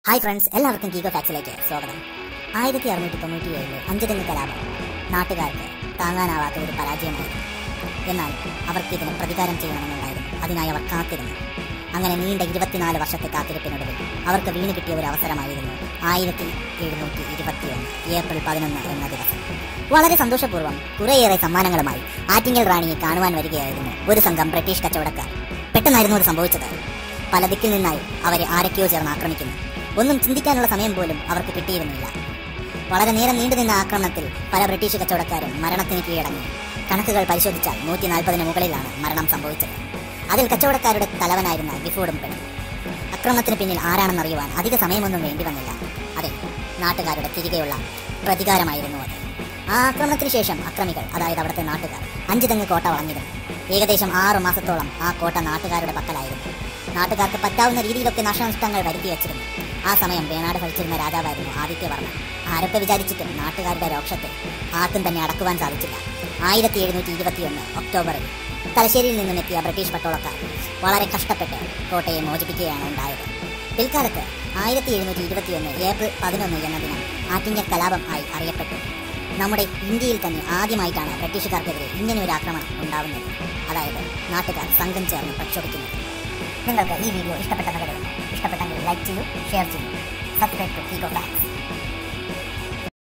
hi friends എല്ലാവർക്കും കീഗോ ഫാക്സിലേക്ക് സ്വാഗതം ആയിരത്തി അറുന്നൂറ്റി തൊണ്ണൂറ്റി ഏഴിലെ അഞ്ചുതെങ്ങ് കലാപം നാട്ടുകാർക്ക് താങ്ങാനാവാത്ത ഒരു പരാജയമായിരുന്നു എന്നാൽ അവർക്ക് ഇതിന് പ്രതികാരം ചെയ്യണമെന്നുണ്ടായിരുന്നു അതിനായി അവർ കാത്തിരുന്നു അങ്ങനെ നീണ്ട ഇരുപത്തിനാല് വർഷത്തെ കാത്തിരിപ്പിനൊടുവിൽ അവർക്ക് വീണ് കിട്ടിയ ഒരു അവസരമായിരുന്നു ആയിരത്തി എഴുന്നൂറ്റി ഇരുപത്തിയൊന്ന് ഏപ്രിൽ പതിനൊന്ന് എന്ന ദിവസം വളരെ സന്തോഷപൂർവ്വം കുറേയേറെ സമ്മാനങ്ങളുമായി ആറ്റിങ്ങൽ റാണിയെ കാണുവാൻ വരികയായിരുന്നു ഒരു സംഘം ബ്രിട്ടീഷ് കച്ചവടക്കാർ പെട്ടെന്നായിരുന്നു അത് സംഭവിച്ചത് പല ദിക്കിൽ നിന്നായി അവരെ ആരൊക്കെയോ ചേർന്ന് ആക്രമിക്കുന്നു ഒന്നും ചിന്തിക്കാനുള്ള സമയം പോലും അവർക്ക് കിട്ടിയിരുന്നില്ല വളരെ നേരം നീണ്ടുനിന്ന ആക്രമണത്തിൽ പല ബ്രിട്ടീഷ് കച്ചവടക്കാരും മരണത്തിന് കീഴടങ്ങി കണക്കുകൾ പരിശോധിച്ചാൽ നൂറ്റി നാൽപ്പതിന് മുകളിലാണ് മരണം സംഭവിച്ചത് അതിൽ കച്ചവടക്കാരുടെ തലവനായിരുന്ന ഗിഫോർഡും പെടും അക്രമണത്തിന് പിന്നിൽ ആരാണെന്നറിയുവാൻ അധിക സമയമൊന്നും വേണ്ടി വന്നില്ല അതെ നാട്ടുകാരുടെ തിരികെയുള്ള പ്രതികാരമായിരുന്നു അത് ആ ആക്രമണത്തിന് ശേഷം അക്രമികൾ അതായത് അവിടുത്തെ നാട്ടുകാർ അഞ്ചു തെങ്ങ് കോട്ട വളഞ്ഞിരുന്നു ഏകദേശം ആറു മാസത്തോളം ആ കോട്ട നാട്ടുകാരുടെ പക്കലായിരുന്നു നാട്ടുകാർക്ക് പറ്റാവുന്ന രീതിയിലൊക്കെ നാശനഷ്ടങ്ങൾ വരുത്തി വച്ചിരുന്നു ആ സമയം വേണാട് ഭരിച്ചിരുന്ന രാജാവായിരുന്നു ആദിത്യവർമ്മ ആരൊക്കെ വിചാരിച്ചിട്ടും നാട്ടുകാരുടെ രോക്ഷത്തെ ആർക്കും തന്നെ അടക്കുവാൻ സാധിച്ചില്ല ആയിരത്തി എഴുന്നൂറ്റി ഇരുപത്തിയൊന്ന് ഒക്ടോബറിൽ തലശ്ശേരിയിൽ നിന്നും എത്തിയ ബ്രിട്ടീഷ് പട്ടോളക്കാർ വളരെ കഷ്ടപ്പെട്ട് കോട്ടയെ മോചിപ്പിക്കുകയാണ് ഉണ്ടായത് പിൽക്കാലത്ത് ആയിരത്തി എഴുന്നൂറ്റി ഇരുപത്തിയൊന്ന് ഏപ്രിൽ പതിനൊന്ന് എന്ന ദിനം ആറ്റിങ്ങൽ കലാപം ആയി അറിയപ്പെട്ടു നമ്മുടെ ഇന്ത്യയിൽ തന്നെ ആദ്യമായിട്ടാണ് ബ്രിട്ടീഷുകാർക്കെതിരെ ഇങ്ങനെ ഒരു ആക്രമണം ഉണ്ടാവുന്നത് അതായത് നാട്ടുകാർ സംഘം ചേർന്ന് പ്രക്ഷോഭിക്കുന്നത് നിങ്ങൾക്ക് ഈ വീഡിയോ ഇഷ്ടപ്പെട്ടെന്ന് കരുതുന്നു ഇഷ്ടപ്പെട്ടെങ്കിൽ ലൈക്ക് ചെയ്യൂ ഷെയർ ചെയ്യൂ സബ്സ്ക്രൈബ് ടു കീഗോ ഫാക്സ്